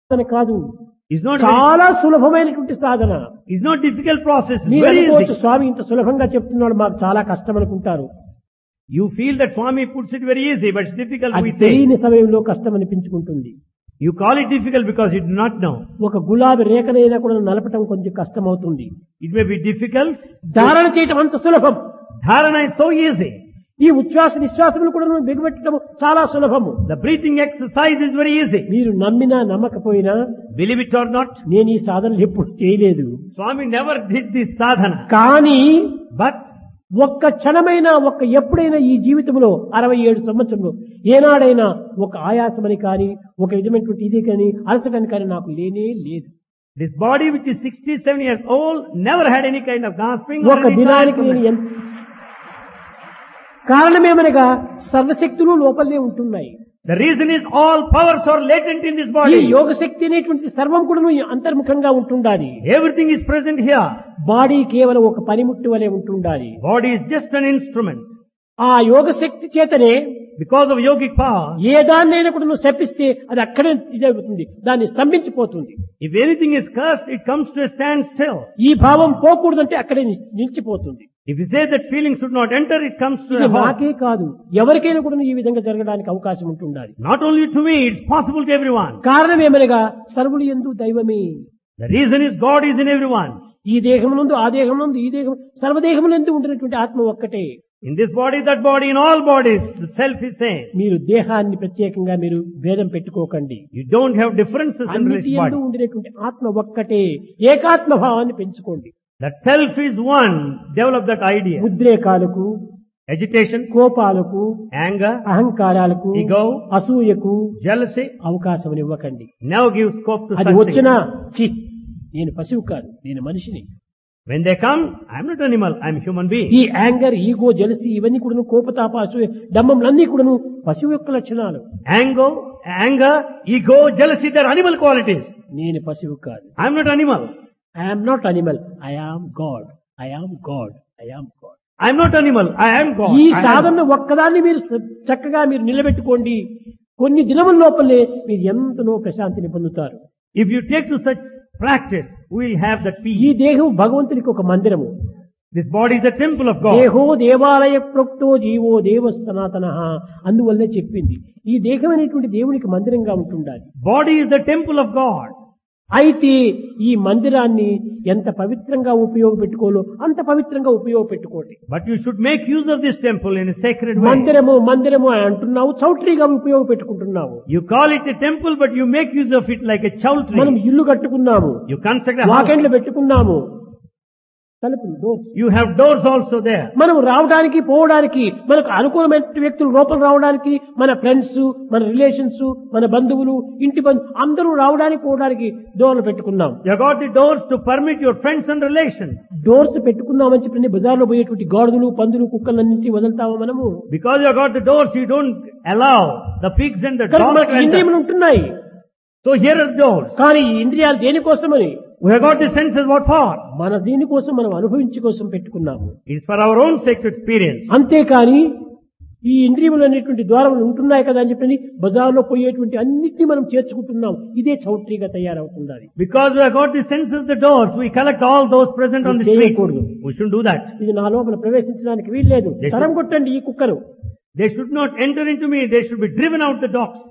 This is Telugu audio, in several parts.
సాధన కాదు It's not very, చాలా సులభమైనటువంటి సాధన it's not difficult process. It's మీరు very అనుకోవచ్చు easy. స్వామి ఇంత సులభంగా చెప్తున్నాడు మాకు చాలా కష్టం అనుకుంటారు You feel that Swami puts it very easy, but it's difficult అది we say. తెలియని సమయంలో కష్టం అనిపించుకుంటుంది You call it difficult because you do not know. ఒక గులాబీ రేఖనైనా కూడా నలపటం కొంచెం కష్టం అవుతుంది It may be difficult. ధారణ చేయటం అంత సులభం Dharana is so easy. ఈ ఉచ్ఛ్వాస నిశ్వాసములు కూడా బిగబెట్టడం చాలా సులభము The breathing exercise is very easy. మీరు నమ్మినా నమ్మకపోయినా Believe it or not, నేను ఈ సాధనలు ఎప్పుడు చేయలేదు Swami never did this sadhana. కానీ But ఒక్క క్షణమైనా ఒక్క ఎప్పుడైనా ఈ జీవితంలో అరవై ఏడు సంవత్సరంలో ఏనాడైనా ఒక ఆయాసమని కానీ ఒక విధమైనటువంటి ఇది కానీ అలసటని కానీ నాకు లేనే లేదు this body which is 67 years old never had any kind of gasping or ఒక any దినానికి నేను tiredness. ఎంత కారణమేమనగా సర్వశక్తులు లోపలనే ఉంటున్నాయి The reason is all powers are latent in this ఈ body. యోగ శక్తి అనేటువంటి సర్వం కూడా అంతర్ముఖంగా ఉంటుండాలి Everything is present here. Body కేవలం ఒక పనిముట్టు వలె ఉంటుండాలి Body is just an instrument. ఆ యోగ శక్తి చేతనే Because of yogic power, ఏ దాన్నైనా కూడా నువ్వు శపిస్తే అది అక్కడే ఇదవుతుంది దాన్ని స్తంభించిపోతుంది if anything is cursed, it comes to a standstill. ఈ భావం పోకూడదంటే అక్కడే ని- నిలిచిపోతుంది If you say that feeling should not enter, it comes to ఇది a halt. నాకే కాదు ఎవరికైనా కూడా ఈ విధంగా జరగడానికి అవకాశం ఉంటుండాలి Not only to me, it's possible to everyone. కారణం ఏమనగా సర్వులు ఎందు దైవమే The reason is God is in everyone. ఈ దేహమునందు ఆ దేహమునందు ఈ దేహం సర్వదేహములందు ఉంటున్నటువంటి ఆత్మ ఒక్కటే In this body, that body, in all bodies, the self is same. మీరు దేహాన్ని ప్రత్యేకంగా మీరు భేదం పెట్టుకోకండి You don't have differences in అన్నిటి this ఎందు body. ఉండినటువంటి ఆత్మ ఒక్కటే ఏకాత్మ భావాన్ని పెంచుకోండి That self is one. Develop that idea. ఉద్రేకాలకు Agitation, కోపాలకు anger, అహంకారాలకు ego, అసూయకు jealousy, అవకాశం ఇవ్వకండి never give scope to అది such వచ్చినా things. చి నేను పశువు కాదు నేను మనిషిని When they come, I'm not animal, I'm human being. ఈ యాంగర్ ఈగో జలసి ఇవన్నీ కూడాను కోపతాప అసూయ డమ్మములన్నీ కూడాను పశువు యొక్క లక్షణాలు Anger, anger, ego, jealousy, they're animal qualities. నేను పశువు కాదు I'm not animal. I'm not animal I am God I am God I am God I'm not animal. I am God. ఈ I am- సాధన ఒక్కదాన్ని మీరు స- చక్కగా మీరు నిలబెట్టుకోండి కొన్ని దినముల లోపలే మీరు ఎంతనో ప్రశాంతిని పొందుతారు If you take to such practice, we'll have that ఈ peace. దేహం భగవంతునికి ఒక మందిరము This body is the temple of God. దేహో దేవాలయ ప్రోక్తో జీవో దేవ సనాతన అందువల్లే చెప్పింది ఈ దేహం అనేటువంటి దేవునికి మందిరంగా ఉంటుండాలి Body is the temple of God. అయితే ఈ మందిరాన్ని ఎంత పవిత్రంగా ఉపయోగపెట్టుకోలో అంత పవిత్రంగా ఉపయోగపెట్టుకోండి But you should make use of this temple in a sacred way. మందిరము మందిరము అని అంటున్నావు చౌట్రీగా ఉపయోగపెట్టుకుంటున్నావు You call it a temple, but you make use of it like a మనం chowtry. ఇల్లు కట్టుకున్నాము You construct a house. వాకెండ్లు పెట్టుకున్నాము తలుపులు doors. You have doors also there. మనం రావడానికి పోవడానికి మనకు అనుకూలమైన వ్యక్తులు లోపల రావడానికి మన ఫ్రెండ్స్ మన రిలేషన్స్ మన బంధువులు ఇంటి బంధు అందరూ రావడానికి పోవడానికి డోర్లు పెట్టుకున్నాం You got the doors to permit your friends and relations. Doors పెట్టుకున్నామని చెప్పి బజార్లో పోయేటువంటి గాడుదలు పందులు కుక్కలన్నింటినీ వదులుతామా మనము Because you got the doors, you don't allow the pigs and the కనుక dogs మనకు to enter. ఇంద్రియములు ఉంటున్నాయి So here are the doors. కానీ ఈ ఇంద్రియాలు దేనికోసమని We have got the senses what for? మన దీనికోసం మనం అనుభవించి కోసం పెట్టుకున్నాము It's for our own sake to experience. అంతేకాని ఈ ఇంద్రియములు అనేటువంటి ద్వారములు ఉంటున్నాయి కదా అని చెప్పి బజార్లో పోయేటువంటి అన్నిటినీ మనం చేర్చుకుంటున్నాం ఇదే చౌట్రీగా తయారవుతుంది అది. Because we have got the senses, the doors, we collect all those present on the streets. చేయకూడదు. We shouldn't do that. ఇది నా లోపల ప్రవేశించడానికి వీల్లేదు They should- తరం కొట్టండి ఈ కుక్కరు They should not enter into me, they should be driven out the dogs.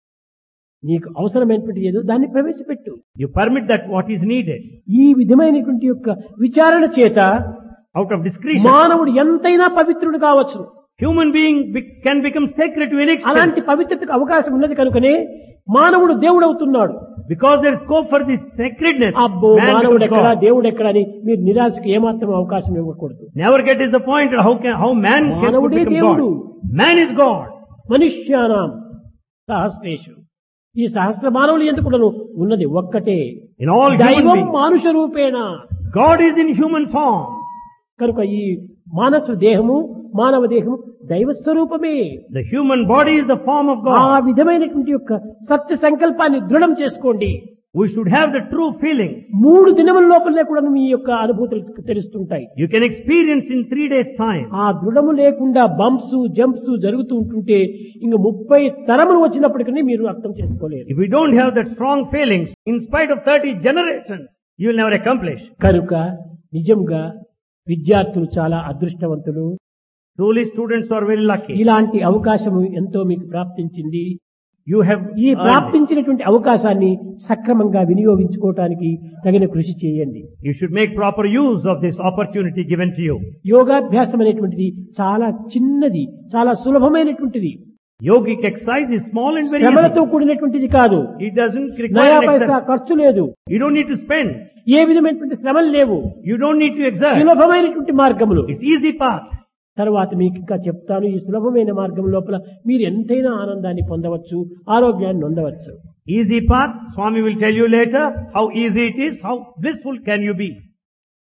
నీకు అవసరమైనటువంటి ఏదో దాన్ని ప్రవేశపెట్టు You permit that what is needed. ఈ విధమైనటువంటి యొక్క విచారణ చేత Out of discretion. మానవుడు ఎంతైనా పవిత్రుడు కావచ్చు Human being be- can become sacred to an extent. అలాంటి పవిత్రతకు అవకాశం ఉన్నది కనుకనే మానవుడు దేవుడు అవుతున్నాడు Because there is scope for this sacredness. అబ్బో man మానవుడు becomes ఎక్కడా God. దేవుడు ఎక్కడా అని మీరు నిరాశకు ఏమాత్రం అవకాశం ఇవ్వకూడదు Never get disappointed how can, how man can మానవుడే become దేవుడు. God. Man is God. మనుష్యానాం సహస్రేషు ఈ సహస్ర మానవులు ఎందుకు ఉన్నది ఒక్కటే In all human దైవం beings. మానుష రూపేణ God is in human form. కనుక ఈ మానసు దేహము మానవ దేహము దైవ స్వరూపమే The human body is the form of ఆ God. విధమైనటువంటి యొక్క సత్య సంకల్పాన్ని దృఢం చేసుకోండి We should have the true feelings. మూడు దినముల లోపలనే కూడా మీ యొక్క అనుభూతులు తెలుస్తుంటాయి You can experience in three days' time. ఆ దృఢము లేకుండా బంప్స్ జంప్స్ జరుగుతూ ఉంటుంటే ఇంక ముప్పై తరములు వచ్చినప్పటికీ మీరు అర్థం చేసుకోలేరు If we don't have that strong feelings, in spite of 30 generations, you will never accomplish. కనుక నిజంగా విద్యార్థులు చాలా అదృష్టవంతులు Truly, students are very lucky. ఇలాంటి అవకాశము ఎంతో మీకు ప్రాప్తించింది You have ఈ earned it. ప్రాప్తించినటువంటి అవకాశాన్ని సక్రమంగా వినియోగించుకోవటానికి తగిన కృషి చేయండి You should make proper use of this opportunity given to you. యోగాభ్యాసం అనేటువంటిది చాలా చిన్నది చాలా సులభమైనటువంటిది Yogic exercise is small and very శ్రమలతో easy. కూడినటువంటిది కాదు It doesn't నయా require an పైసా exert. ఖర్చు లేదు You don't need to spend. ఏ విధమైనటువంటి శ్రమలు లేవు You don't need to exert. సులభమైనటువంటి మార్గములు It's easy path. తర్వాత మీకు ఇంకా చెప్తాను ఈ సులభమైన మార్గం లోపల మీరు ఎంతైనా ఆనందాన్ని పొందవచ్చు ఆరోగ్యాన్ని పొందవచ్చు Easy path. Swami will tell you later how easy it is, how blissful can you be.